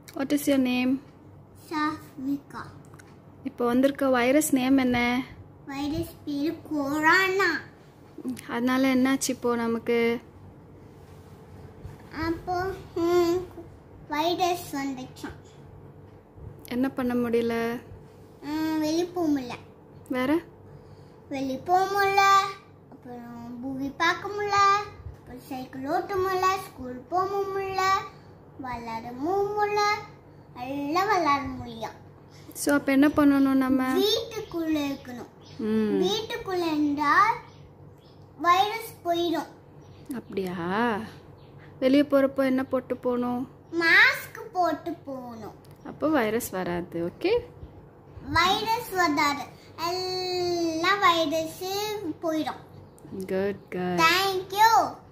what is your name சாஃப்விகா இப்போ வந்திருக்க வைரஸ் நேம் என்ன வைரஸ் பேரு கொரோனா அதனால என்னாச்சு இப்போ நமக்கு அப்போ ம், வைரஸ் வந்துச்சான் என்ன பண்ண முடியல ம், வெளிய போக முடியல வேற வெளிய போக முடியல அப்புறம் மூவி பார்க்க முடியல அப்புறம் சைக்கிள் ஓட்ட முடியல ஸ்கூல் போக முடியல விளாடவும் முடியல எல்லாம் விளாட முடியும் ஸோ அப்போ என்ன பண்ணணும் நம்ம வீட்டுக்குள்ள இருக்கணும் ம் வீட்டுக்குள்ள இருந்தால் வைரஸ் போயிடும் அப்படியா வெளியே போகிறப்போ என்ன போட்டு போகணும் மாஸ்க் போட்டு போகணும் அப்போ வைரஸ் வராது ஓகே வைரஸ் வராது எல்லாம் வைரஸ் போயிடும் குட் குட் தேங்க்யூ